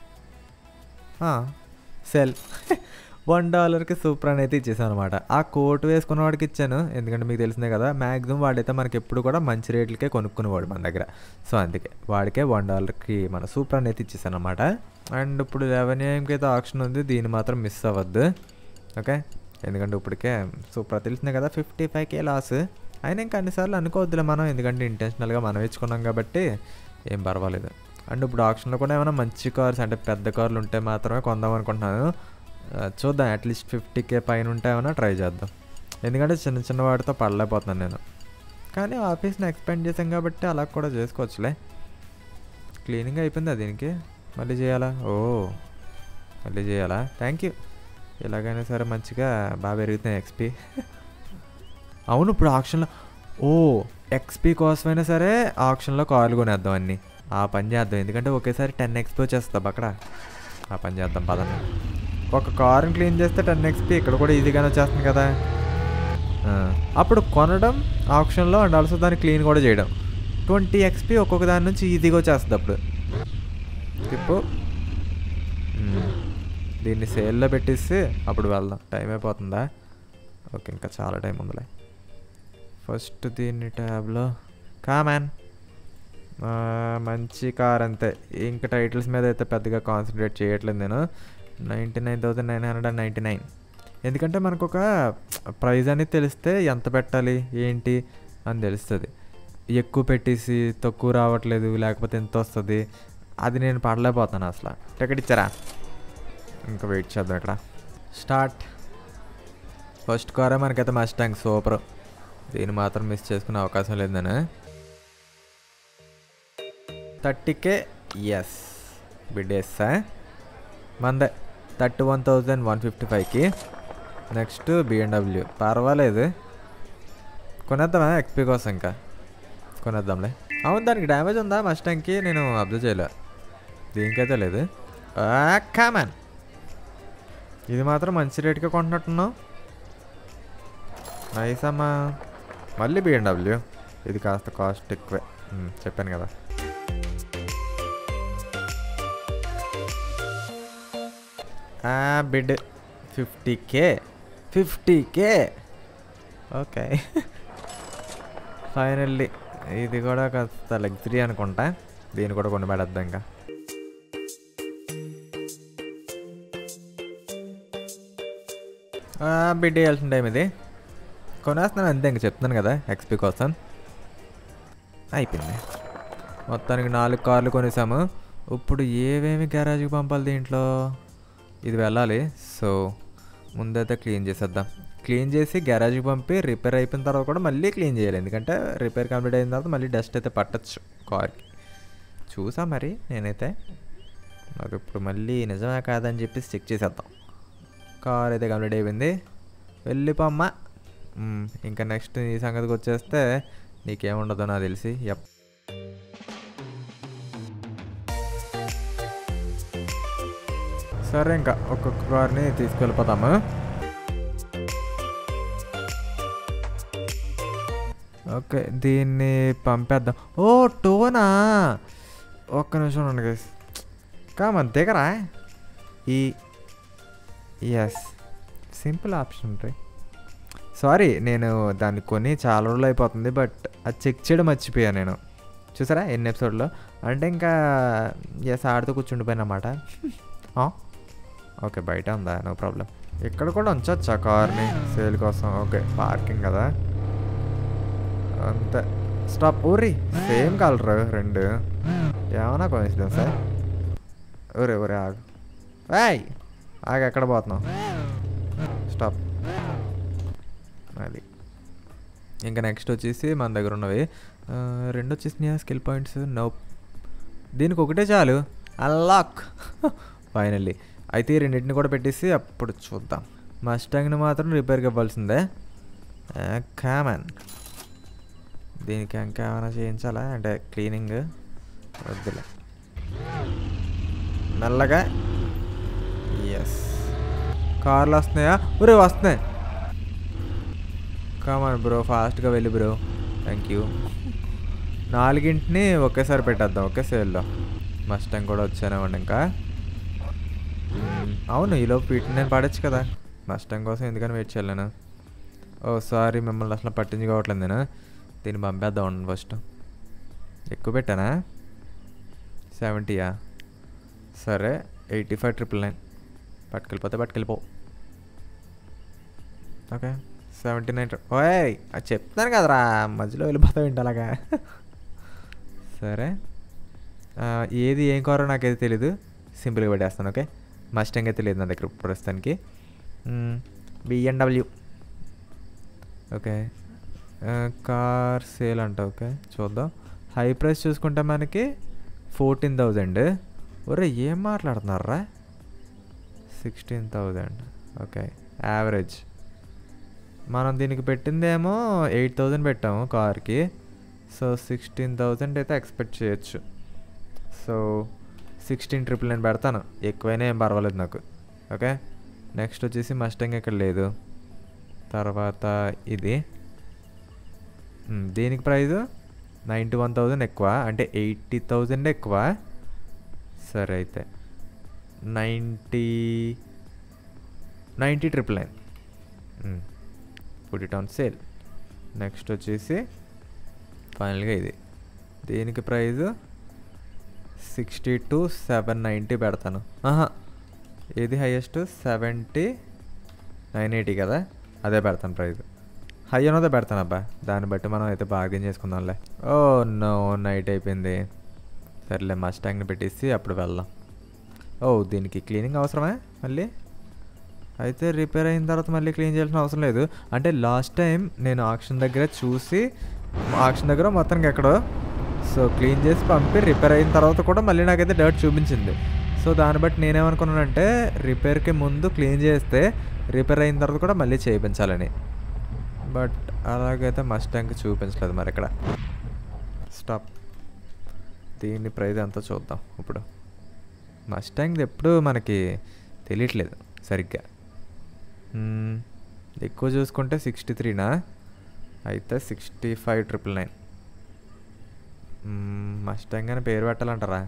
ఆ, సెల్ వన్ డాలర్కి సూపర్ అని అయితే ఇచ్చేసాను అనమాట ఆ కోట్ వేసుకున్న వాడికి ఇచ్చాను ఎందుకంటే మీకు తెలిసిందే కదా మ్యాక్సిమం వాడైతే మనకి ఎప్పుడు కూడా మంచి రేట్లకే కొనుక్కునేవాడు మన దగ్గర సో అందుకే వాడికే వన్ డాలర్కి మన సూపర్ అని అయితే ఇచ్చేసాను అనమాట అండ్ ఇప్పుడు లెవెన్ ఏఎంకి అయితే ఆప్షన్ ఉంది దీన్ని మాత్రం మిస్ అవ్వద్దు ఓకే ఎందుకంటే ఇప్పటికే సూపర్ తెలిసిందే కదా ఫిఫ్టీ ఫైవ్ కే లాస్ అయినా ఇంకా అన్నిసార్లు అనుకోవద్దులే మనం ఎందుకంటే ఇంటెన్షనల్గా మనం ఇచ్చుకున్నాం కాబట్టి ఏం పర్వాలేదు అండ్ ఇప్పుడు ఆప్షన్లో కూడా ఏమైనా మంచి కార్స్ అంటే పెద్ద కార్లు ఉంటే మాత్రమే కొందాం అనుకుంటున్నాను ఆ, చూద్దాం అట్లీస్ట్ ఫిఫ్టీ కే పైన ఉంటే ఏమైనా ట్రై చేద్దాం ఎందుకంటే చిన్న చిన్న వాటితో పడలేకపోతున్నాను నేను కానీ ఆఫీస్ని ఎక్స్పెండ్ చేసాం కాబట్టి అలా కూడా చేసుకోవచ్చులే క్లీనింగ్ అయిపోయిందా దీనికి మళ్ళీ చేయాలా ఓ మళ్ళీ చేయాలా థ్యాంక్ యూ ఎలాగైనా సరే మంచిగా బాగా పెరుగుతున్నాయి ఎక్స్పీ అవును ఇప్పుడు ఆప్షన్లో ఓ ఎక్స్పీ కోసమైనా సరే ఆప్షన్లో కార్లు కొనేద్దాం అన్నీ ఆ పని చేద్దాం ఎందుకంటే ఒకేసారి టెన్ ఎక్స్పీ వచ్చేస్తాం అక్కడ ఆ పని చేద్దాం పదండి ఒక కారుని క్లీన్ చేస్తే టెన్ ఎక్స్పీ ఇక్కడ కూడా ఈజీగానే వచ్చేస్తుంది కదా ఆ, అప్పుడు కొనడం ఆప్షన్లో అండ్ ఆల్సో దాన్ని క్లీన్ కూడా చేయడం ట్వంటీ ఎక్స్పీ ఒక్కొక్క దాని నుంచి ఈజీగా వచ్చేస్తుంది అప్పుడు ఇప్పుడు మ్మ్. దీన్ని సేల్లో పెట్టేసి అప్పుడు వెళ్దాం టైం అయిపోతుందా ఓకే ఇంకా చాలా టైం ఉందిలే ఫస్ట్ దీన్ని ట్యాబ్లో కామాన్ మంచి కార్ అంతే ఇంకా టైటిల్స్ మీద అయితే పెద్దగా కాన్సన్ట్రేట్ చేయట్లేదు నేను ninety nine thousand nine hundred and ninety nine ఎందుకంటే మనకు ఒక ప్రైజ్ అనేది తెలిస్తే ఎంత పెట్టాలి ఏంటి అని తెలుస్తుంది ఎక్కువ పెట్టేసి తక్కువ రావట్లేదు లేకపోతే ఎంత వస్తుంది అది నేను పడలేకపోతాను అసలు టికెట్ ఇచ్చారా ఇంకా వెయిట్ చేద్దాం ఇక్కడ స్టార్ట్ ఫస్ట్ కారే మనకైతే మస్టాంగ్ సూపర్ దీన్ని మాత్రం మిస్ చేసుకునే అవకాశం లేదు నేను థర్టీకే ఎస్ బిడ్డేస్తా మందే thirty one thousand one fifty ఫైవ్కి నెక్స్ట్ బిఎండబ్ల్యూ పర్వాలేదు కొనేద్దామా ఎక్స్పీ కోసం ఇంకా కొనేద్దాంలే అవును దానికి డ్యామేజ్ ఉందా మస్టాంగ్కి నేను అబ్జర్వ్ చేయలే దీనికైతే లేదు కామన్ ఇది మాత్రం మంచి రేట్గా కొంటున్నట్టున్నావు నైస్ అమ్మా మళ్ళీ బిఎండబ్ల్యూ ఇది కాస్త కాస్ట్ ఎక్కువే ఉమ్, చెప్పాను కదా bid fifty K fifty K okay finally ఇది కూడా కాస్త లగ్జరీ అనుకుంటా దీన్ని కూడా కొని పెడద్దాం ఇంకా బిడ్ వేయాల్సిన టైం ఇది కొనేస్తున్నాను అంతే ఇంక చెప్తున్నాను కదా ఎక్స్పీ కోసం అయిపోయింది మొత్తానికి నాలుగు కార్లు కొనేసాము ఇప్పుడు ఏవేమి గ్యారేజ్కి పంపాలి దీంట్లో ఇది వెళ్ళాలి సో ముందైతే క్లీన్ చేసేద్దాం క్లీన్ చేసి గ్యారేజ్కి పంపి రిపేర్ అయిపోయిన తర్వాత కూడా మళ్ళీ క్లీన్ చేయాలి ఎందుకంటే రిపేర్ కంప్లీట్ అయిన తర్వాత మళ్ళీ డస్ట్ అయితే పట్టచ్చు కార్కి చూసా మరి నేనైతే నాకు ఇప్పుడు మళ్ళీ నిజమే కాదని చెప్పి చెక్ చేసేద్దాం కార్ అయితే కంప్లీట్ అయిపోయింది వెళ్ళిపోమ్మ మ్మ్, ఇంకా నెక్స్ట్ ఈ సంగతికి వచ్చేస్తే నీకేముండదో నాకు తెలిసి యప్ సరే ఇంకా ఒక్కొక్క కార్ని తీసుకెళ్ళిపోతాము ఓకే దీన్ని పంపేద్దాం ఓ టోనా ఒక్క నిమిషం ఉండండి గైస్ కామన్ దిగరా ఈ ఎస్ సింపుల్ ఆప్షన్ ఉంటాయి సారీ నేను దాన్ని కొని చాలా రోజులు అయిపోతుంది బట్ అది చెక్ చేయడం మర్చిపోయా నేను చూసారా ఎన్ని ఎపిసోడ్లో అంటే ఇంకా ఎస్ ఆడుతూ కూర్చుండిపోయినమాట ఓకే బయట ఉందా నో ప్రాబ్లం ఇక్కడ కూడా ఉంచొచ్చా కార్ని సేల్ కోసం ఓకే పార్కింగ్ కదా అంతే స్టాప్ ఊరి సేమ్ కలర్ రెండు ఏమన్నా కోయిన్సిడెన్స్ సార్ ఊరే ఊరే ఆగు ఏయ్ ఆగు ఎక్కడ పోతున్నావు స్టాప్ అది ఇంకా నెక్స్ట్ వచ్చేసి మన దగ్గర ఉన్నవి ఆ, రెండు వచ్చేసినాయా స్కిల్ పాయింట్స్ నో దీనికి ఒకటే చాలు అన్లాక్ ఫైనల్లీ అయితే ఈ రెండింటిని కూడా పెట్టేసి అప్పుడు చూద్దాం మస్టాంగ్ని మాత్రం రిపేర్కి ఇవ్వాల్సిందే కామన్ దీనికి ఇంకా ఏమైనా చేయించాలా అంటే క్లీనింగ్ వద్దులే మెల్లగా ఎస్ కార్లు వస్తున్నాయా ఊరే వస్తున్నాయి కామన్ బ్రో ఫాస్ట్గా వెళ్ళి బ్రో థ్యాంక్ యూ నాలుగింటిని ఒకేసారి పెట్టేద్దాం ఒకే సేల్లో మస్టంగ్ కూడా వచ్చానేమండి ఇంకా మ్మ్, అవును ఈలోపు వీటిని నేను పడచ్చు కదా మస్టంగ్ కోసం ఎందుకని వెయిట్ చేయాలి నేను ఓ సారీ మిమ్మల్ని అసలు పట్టించుకోవట్లేదు నేను దీన్ని పంపేద్దాం ఉండండి ఫస్ట్ ఎక్కువ పెట్టానా సెవెంటీయా సరే ఎయిటీ ఫైవ్ ట్రిపుల్ నైన్ పట్టుకెళ్ళిపోతే పట్టుకెళ్ళిపో ఓకే సెవెంటీ నైన్ ఓయ్ అది చెప్తాను కదరా మధ్యలో వెళ్ళిపోతావు ఏంటి అలాగా సరే ఆ, ఏది ఏం కారో నాకైతే తెలీదు సింపుల్గా పెట్టేస్తాను ఓకే మస్టంగ్ అయితే లేదు నా దగ్గర ప్రస్తుతానికి బిఎన్డబ్ల్యూ ఓకే కార్ సేల్ అంట ఓకే చూద్దాం హై ప్రైస్ చూసుకుంటే మనకి ఫోర్టీన్ థౌజండ్ ఒరే ఏం మాట్లాడుతున్నారా సిక్స్టీన్ థౌజండ్ ఓకే యావరేజ్ మనం దీనికి పెట్టిందేమో ఎయిట్ థౌజండ్ పెట్టాము కార్కి సో సిక్స్టీన్ థౌజండ్ అయితే ఎక్స్పెక్ట్ చేయొచ్చు సో సిక్స్టీన్ ట్రిపుల్ నేను పెడతాను ఎక్కువైనా ఏం పర్వాలేదు నాకు ఓకే నెక్స్ట్ వచ్చేసి మస్టంగ్ ఇక్కడ లేదు తర్వాత ఇది మ్, దీనికి ప్రైస్ నైంటీ వన్ థౌజండ్ ఎక్కువ అంటే ఎయిటీ థౌజండ్ ఎక్కువ సరే అయితే ninety ninety triple nine put it on sale next వచ్చేసి ఫైనల్గా ఇది దీనికి price sixty two seven ninety పెడతాను ఆహా ఏది హైయెస్ట్ సెవెంటీ నైన్ ఎయిటీ కదా అదే పెడతాను ప్రైస్ హై ఉన్నదే పెడతాను అబ్బా దాన్ని బట్టి మనం అయితే బార్గెన్ చేసుకుందాంలే ఓ నో నైట్ అయిపోయింది సర్లే మస్టాంగ్ని పెట్టేసి అప్పుడు వెళ్దాం ఓ దీనికి క్లీనింగ్ అవసరమే మళ్ళీ అయితే రిపేర్ అయిన తర్వాత మళ్ళీ క్లీన్ చేయాల్సిన అవసరం లేదు అంటే లాస్ట్ టైం నేను ఆక్షన్ దగ్గర చూసి ఆక్షన్ దగ్గర మొత్తానికి ఎక్కడో సో క్లీన్ చేసి పంపి రిపేర్ అయిన తర్వాత కూడా మళ్ళీ నాకైతే డర్ట్ చూపించింది సో దాన్ని బట్టి నేనేమనుకున్నానంటే రిపేర్కి ముందు క్లీన్ చేస్తే రిపేర్ అయిన తర్వాత కూడా మళ్ళీ చేయించాలని బట్ అలాగైతే మస్టాంక్ చూపించలేదు మరి ఇక్కడ స్టాప్ దీని ప్రైస్ ఎంతో చూద్దాం ఇప్పుడు మస్టాంగ్ ఎప్పుడు మనకి తెలియట్లేదు సరిగ్గా మ్మ్, ఎక్కువ చూసుకుంటే సిక్స్టీ త్రీనా అయితే sixty five triple nine Mustang అని పేరు పెట్టాలంటారా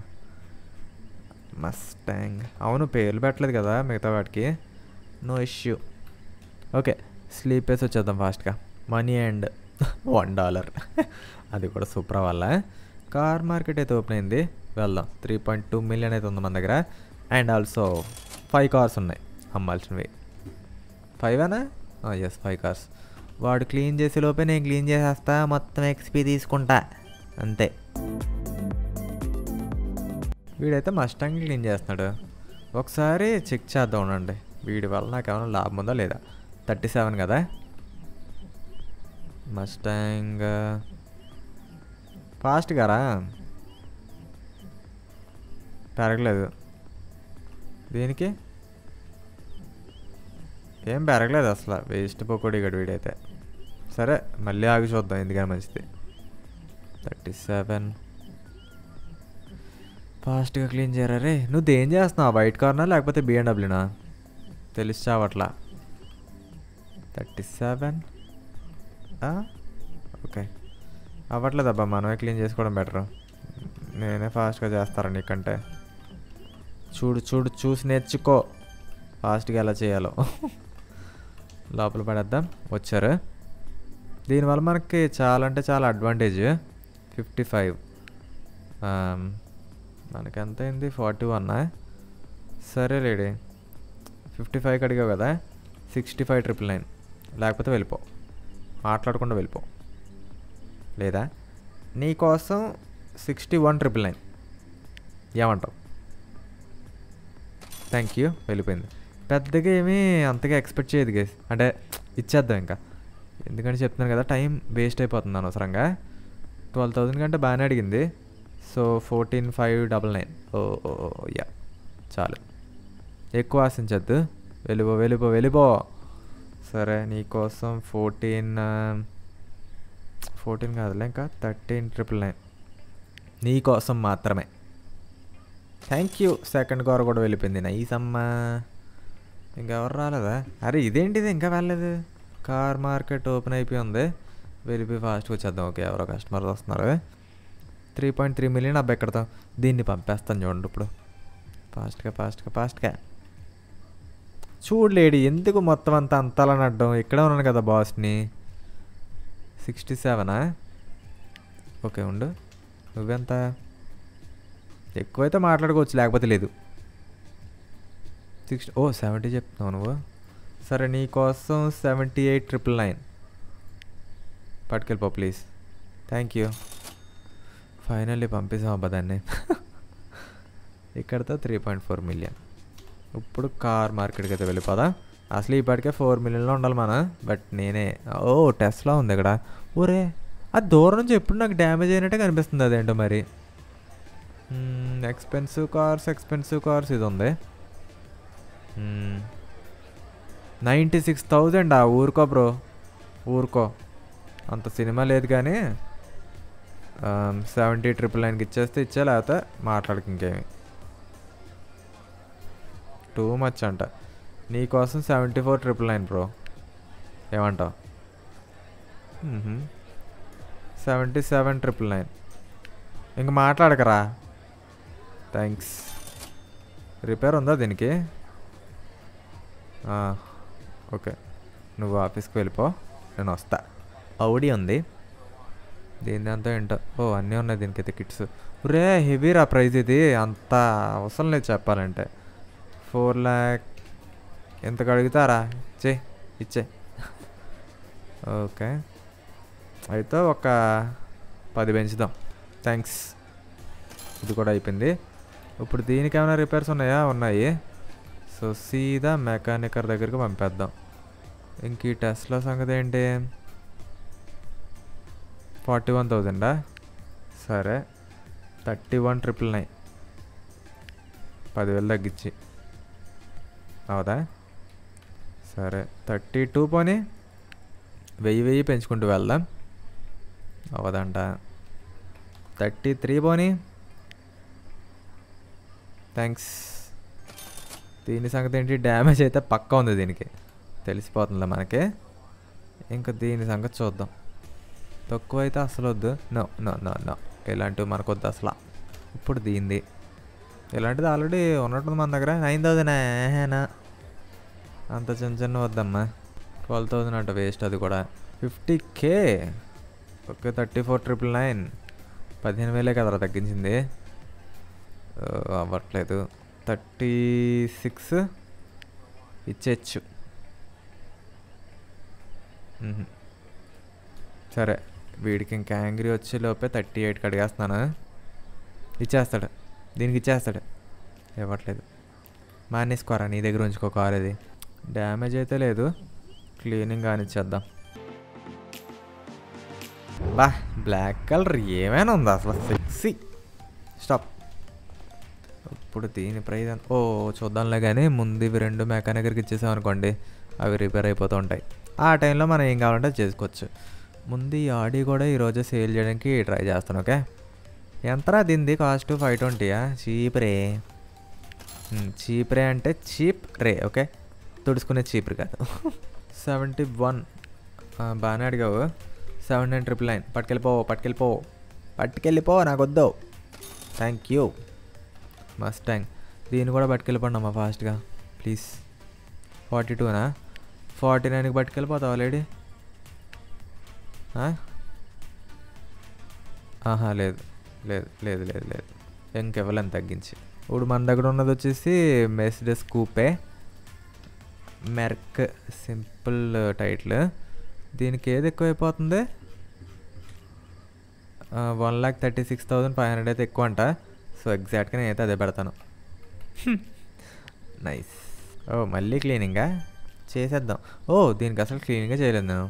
మస్టాంగ్ అవును పేర్లు పెట్టలేదు కదా మిగతా వాటికి నో ఇష్యూ ఓకే స్లీప్ వేసి వచ్చేద్దాం ఫాస్ట్గా మనీ అండ్ వన్ డాలర్ అది కూడా సూపర్ వల్ల కార్ మార్కెట్ అయితే ఓపెన్ అయింది వెళ్దాం త్రీ పాయింట్ టూ మిలియన్ అయితే ఉంది మన దగ్గర అండ్ ఆల్సో ఫైవ్ కార్స్ ఉన్నాయి అమ్మాల్సినవి ఫైవ్ అనా ఎస్ ఫైవ్ కార్స్ వాడు క్లీన్ చేసే లోపే నేను క్లీన్ చేసేస్తా మొత్తం ఎక్స్పీ తీసుకుంటా అంతే వీడైతే మస్టాంగ్ క్లీన్ చేస్తున్నాడు ఒకసారి చెక్ చేద్దాం ఉండండి వీడి వల్ల నాకు ఏమైనా లాభం ఉందా లేదా థర్టీ సెవెన్ కదా మస్టాంగ్ ఫాస్ట్ గారా పెరగలేదు దేనికి ఏం పెరగలేదు అసలు వేస్ట్ పోకోడి గడు వీడైతే సరే మళ్ళీ ఆగి చూద్దాం ఎందుకని మంచిది థర్టీ సెవెన్ ఫాస్ట్గా క్లీన్ చేయరా రే నువ్వు దేం చేస్తున్నావు వైట్ కార్నా లేకపోతే బిఎండబ్ల్యూనా తెలిసి చావట్లా థర్టీ సెవెన్ ఓకే అవ్వట్లేదబ్బా మనమే క్లీన్ చేసుకోవడం బెటర్ నేనే ఫాస్ట్గా చేస్తారా నీకంటే చూడు చూడు చూసి నేర్చుకో ఫాస్ట్గా ఎలా చేయాలో లోపల పడేద్దాం వచ్చారు దీనివల్ల మనకి చాలా అంటే చాలా అడ్వాంటేజ్ ఫిఫ్టీ ఫైవ్ మనకి ఎంత అయింది ఫార్టీ వన్ సరే లేడీ ఫిఫ్టీ ఫైవ్కి అడిగావు కదా సిక్స్టీ ఫైవ్ ట్రిపుల్ నైన్ లేకపోతే వెళ్ళిపో మాట్లాడకుండా వెళ్ళిపో లేదా నీకోసం సిక్స్టీ వన్ ట్రిపుల్ నైన్ ఏమంటావు థ్యాంక్ యూ వెళ్ళిపోయింది పెద్దగా ఏమీ అంతగా ఎక్స్పెక్ట్ చేయదు గేస్ అంటే ఇచ్చేద్దాం ఇంకా ఎందుకంటే చెప్తున్నాను కదా టైం వేస్ట్ అయిపోతుంది అనవసరంగా ట్వెల్వ్ థౌజండ్ కంటే బాగానే అడిగింది so fourteen five double nine ఓ యా చాలు ఎక్కువ ఆశించద్దు వెళ్ళిపో వెళ్ళిపో వెళ్ళిపో సరే నీకోసం ఫోర్టీన్ ఫోర్టీన్ కాదులే ఇంకా థర్టీన్ ట్రిపుల్ నైన్ నీకోసం మాత్రమే థ్యాంక్ యూ సెకండ్ కార్ కూడా వెళ్ళిపోయింది నైస్ అమ్మా ఇంకెవరు రాలేదా అరే ఇదేంటిది ఇంకా వెళ్ళలేదు కార్ మార్కెట్ ఓపెన్ అయిపోయి ఉంది వెళ్ళిపోయి ఫాస్ట్గా వచ్చేద్దాం ఓకే ఎవరో కస్టమర్స్ వస్తున్నారు త్రీ పాయింట్ త్రీ మిలియన్ అబ్బాయి ఎక్కడతాం దీన్ని పంపేస్తాను చూడండి ఇప్పుడు ఫాస్ట్గా ఫాస్ట్గా ఫాస్ట్గా చూడు లేడీ ఎందుకు మొత్తం అంతా అంతలా అడ్డం ఇక్కడే ఉన్నాను కదా బాస్ని సిక్స్టీ సెవెనా ఓకే ఉండు నువ్వెంత ఎక్కువైతే మాట్లాడుకోవచ్చు లేకపోతే లేదు సిక్స్టీ ఓ సెవెంటీ చెప్తున్నావు నువ్వు సరే నీ కోసం సెవెంటీ ఎయిట్ ట్రిపుల్ నైన్ పట్టుకెళ్ళిపో ప్లీజ్ థ్యాంక్ యూ ఫైనల్లీ పంపిస్తాం అబ్బా దాన్ని ఇక్కడతో త్రీ పాయింట్ ఫోర్ మిలియన్ ఇప్పుడు కార్ మార్కెట్కి అయితే వెళ్ళిపోదా అసలు ఇప్పటికే ఫోర్ మిలియన్లో ఉండాలి మన బట్ నేనే ఓ టెస్ట్లో ఉంది ఇక్కడ ఊరే అది దూరం నుంచి ఎప్పుడు నాకు డ్యామేజ్ అయినట్టే కనిపిస్తుంది అదేంటో మరి ఎక్స్పెన్సివ్ కార్స్ ఎక్స్పెన్సివ్ కార్స్ ఇది ఉంది నైంటీ సిక్స్ థౌజండ్ ఆ ఊరుకో బ్రో ఊరుకో అంత సినిమా లేదు కానీ సెవెంటీ ట్రిపుల్ నైన్కి ఇచ్చేస్తే ఇచ్చే లేకపోతే మాట్లాడక ఇంకేమి టూ మచ్ అంట నీకోసం seventy four triple nine bro ఏమంటావు సెవెంటీ సెవెన్ ట్రిపుల్ నైన్ ఇంక మాట్లాడకరా థ్యాంక్స్ రిపేర్ ఉందా దీనికి ఓకే నువ్వు ఆఫీస్కి వెళ్ళిపో నేను వస్తా ఔడి ఉంది దీని అంతా ఏంటో ఓ అన్నీ ఉన్నాయి దీనికైతే కిట్స్ రే హెవీ రా ప్రైజ్ ఇది అంత అవసరం లేదు చెప్పాలంటే ఫోర్ ల్యాక్ ఎంతకు అడుగుతారా ఇచ్చే ఇచ్చే ఓకే అయితే ఒక పది పెంచుదాం థ్యాంక్స్ ఇది కూడా అయిపోయింది ఇప్పుడు దీనికి ఏమైనా రిపేర్స్ ఉన్నాయా ఉన్నాయి సో సీదా మెకానికర్ దగ్గరికి పంపేద్దాం ఇంక ఈ టెస్ట్లో సంగతి ఏంటి ఫార్టీ వన్ థౌజండా సరే థర్టీ వన్ ట్రిపుల్ నైన్ పదివేలు తగ్గించి అవుదా సరే థర్టీ టూ పోనీ వెయ్యి వెయ్యి పెంచుకుంటూ వెళ్దాం అవదంట థర్టీ త్రీ పోనీ థ్యాంక్స్ దీని సంగతి ఏంటి డ్యామేజ్ అయితే పక్కా ఉంది దీనికి తెలిసిపోతుందిలే మనకి ఇంకా దీని సంగతి చూద్దాం తక్కువ అయితే అసలు వద్దు నో నో నో నో ఇలాంటివి మనకు వద్దు అసలు ఇప్పుడు దీంది ఇలాంటిది ఆల్రెడీ ఉన్నట్టుంది మన దగ్గర నైన్ థౌజండ్ ఏనా అంత చిన్న చిన్న వద్దమ్మా ట్వెల్వ్ థౌజండ్ అంట వేస్ట్ అది కూడా fifty K okay thirty four triple nine పదిహేను వేలే కదరా తగ్గించింది అవ్వట్లేదు థర్టీ సిక్స్ ఇచ్చేయచ్చు మ్హూ. సరే వీడికి ఇంకా యాంగ్రీ వచ్చే లోపే థర్టీ ఎయిట్కి అడిగేస్తున్నాను ఇచ్చేస్తాడు దీనికి ఇచ్చేస్తాడు ఇవ్వట్లేదు మానేసుకోరా నీ దగ్గర ఉంచుకో కార్ అది డ్యామేజ్ అయితే లేదు క్లీనింగ్ కానిచ్చేద్దాం బా బ్లాక్ కలర్ ఏమైనా ఉందా అసలు సెక్సీ స్టాప్ ఇప్పుడు దీని ప్రైజ్ ఎంత- ఓ చూద్దాంలే కానీ ముందు ఇవి రెండు మెకానిక్ దగ్గరికి ఇచ్చేసాం అనుకోండి అవి రిపేర్ అయిపోతూ ఉంటాయి ఆ టైంలో మనం ఏం కావాలంటే అది చేసుకోవచ్చు ముందు ఈ ఆడి కూడా ఈరోజు సేల్ చేయడానికి ట్రై చేస్తాను ఓకే ఎంతరా దీనిది కాస్ట్ ఫైవ్ ట్వంటీయా చీప్ రే చీప్ రే అంటే చీప్ రే ఓకే తుడుచుకునే చీప్ కాదు సెవెంటీ వన్ బాగానే అడిగావు సెవెన్ నైన్ ట్రిపుల్ నైన్ పట్టుకెళ్ళిపో పట్టుకెళ్ళిపో పట్టుకెళ్ళిపో నాకు వద్దు థ్యాంక్ యూ మస్ట్ థ్యాంక్ దీన్ని కూడా పట్టుకెళ్ళిపోండి అమ్మా ఫాస్ట్గా ప్లీజ్ ఫార్టీ టూనా ఫార్టీ నైన్కి పట్టుకెళ్ళిపోతావా లేడీ ఆహా లేదు లేదు లేదు లేదు లేదు ఇంకెవ్వలేని తగ్గించి ఇప్పుడు మన దగ్గర ఉన్నది వచ్చేసి Mercedes coupe Merc simple title దీనికి ఏది ఎక్కువ అయిపోతుంది one lakh thirty six thousand five hundred అయితే ఎక్కువ అంట సో ఎగ్జాక్ట్గా నేనైతే అదే పెడతాను నైస్ ఓ మళ్ళీ క్లీనింగా చేసేద్దాం ఓ దీనికి అసలు క్లీనింగే చేయలేదు నేను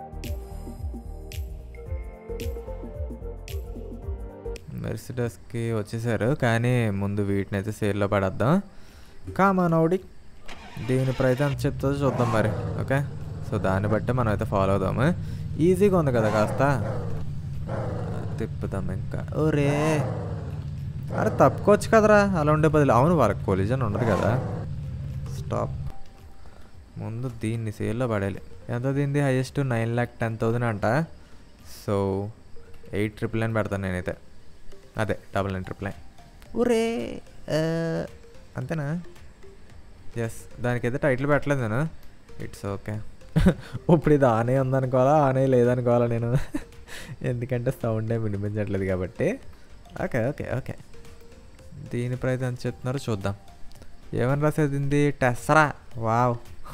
మెర్సిడస్కి వచ్చేసారు కానీ ముందు వీటిని అయితే సేల్లో పడేద్దాం కామానౌడి దీని ప్రైస్ ఎంత చెప్తుందో చూద్దాం మరి ఓకే సో దాన్ని బట్టి మనం అయితే ఫాలో అవుదాము ఈజీగా ఉంది కదా కాస్త తిప్పుదాం ఇంకా ఓరే అరే తప్పుకోవచ్చు కదరా అలా ఉండే బదులు అవును వాళ్ళకి కొలిజన్ ఉండదు కదా స్టాప్ ముందు దీన్ని సేల్లో పడేయాలి ఎంత దీనిది highest nine lakh ten thousand అంట సో ఎయిట్ ట్రిపుల్ నైన్ పెడతాను నేనైతే అదే డబల్ నైన్ ట్రిపుల్ నైన్ ఊరే అంతేనా ఎస్ దానికైతే టైటిల్ పెట్టలేదు నేను ఇట్స్ ఓకే ఇప్పుడు ఇది ఆనే ఉందనుకోవాలా ఆనే లేదనుకోవాలా నేను ఎందుకంటే సౌండ్ ఏమి వినిపించట్లేదు కాబట్టి ఓకే ఓకే ఓకే దీని ప్రైస్ ఎంత చెప్తున్నారో చూద్దాం ఏమని రాసేది ఉంది టెస్రా వావ్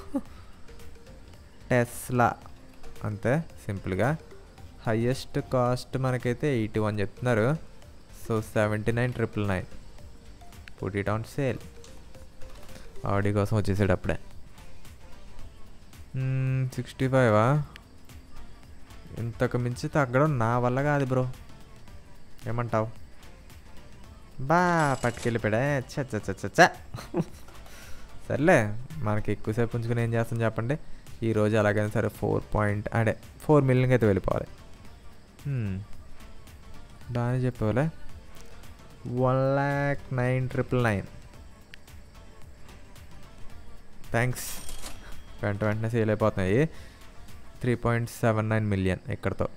టెస్లా అంతే సింపుల్గా హయ్యెస్ట్ కాస్ట్ మనకైతే ఎయిటీ వన్ చెప్తున్నారు so seventy nine triple nine put it on sale Audi కోసం వచ్చేసాడు అప్పుడే సిక్స్టీ ఫైవా ఇంతకు మించి తగ్గడం నా వల్ల కాదు బ్రో ఏమంటావు బా పట్టుకెళ్ళిపోయాడా చ చ చ చ చ. సర్లే మనకి ఎక్కువసేపు ఉంచుకుని ఏం చేస్తాం చెప్పండి ఈరోజు అలాగైనా సరే ఫోర్ పాయింట్ అదే ఫోర్ మిలియన్కి అయితే వెళ్ళిపోవాలి హ్మ్. బాగానే చెప్పేవాళ్ళే one lakh nine triple nine thanks వెంట వెంటనే సేల్ అయిపోతున్నాయి three point seven nine million ఇక్కడతో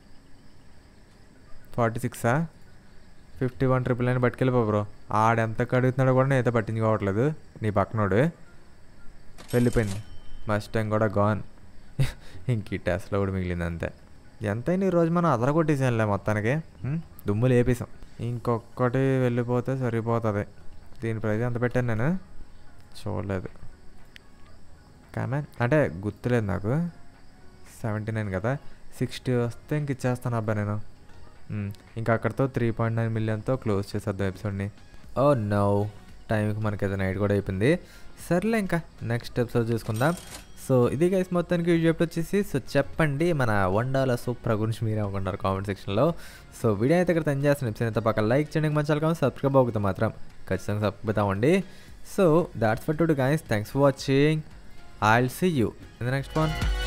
ఫార్టీ సిక్సా ఫిఫ్టీ వన్ ట్రిపుల్ నైన్ పట్టుకెళ్ళిపో బ్రో ఆడెంత కడుగుతున్నాడో కూడా నేనైతే పట్టించుకోవట్లేదు నీ పక్కనోడు వెళ్ళిపోయింది మస్ట్ టైం కూడా గాన్ ఇంక ఈ టెస్ట్లో కూడా మిగిలింది అంతే ఎంతైనా ఈరోజు మనం అదర కొట్టేసానులే మొత్తానికి హ్మ్? దుమ్ము లేపేసాం ఇంకొకటి వెళ్ళిపోతే సరిపోతుంది దీని ప్రైజ్ ఎంత పెట్టాను నేను చూడలేదు కామెన్ అంటే గుర్తులేదు నాకు సెవెంటీ నైన్ కదా సిక్స్టీ వస్తే ఇంక ఇచ్చేస్తాను అబ్బా నేను మ్, ఇంకా అక్కడతో త్రీ పాయింట్ నైన్ మిలియన్తో క్లోజ్ చేసేద్దాం ఎపిసోడ్ని ఓ నో టైంకి మనకైతే నైట్ కూడా అయిపోయింది సర్లే ఇంకా నెక్స్ట్ ఎపిసోడ్ చూసుకుందాం సో ఇది గైస్ మొత్తానికి వీడియో వచ్చేసి సో చెప్పండి మన వండాల సూపర్ గురించి మీరే అనుకుంటారు కామెంట్ సెక్షన్లో సో వీడియో అయితే ఇక్కడ తను చేస్తున్న ఎపిసోడ్ అయితే పక్కన లైక్ చేయండి మంచి కావాలి సబ్స్క్రైబ్ అవుతుంది మాత్రం ఖచ్చితంగా సబ్స్క్రైబ్ అవ్వండి so that's for to guys thanks for watching I will see you in the next one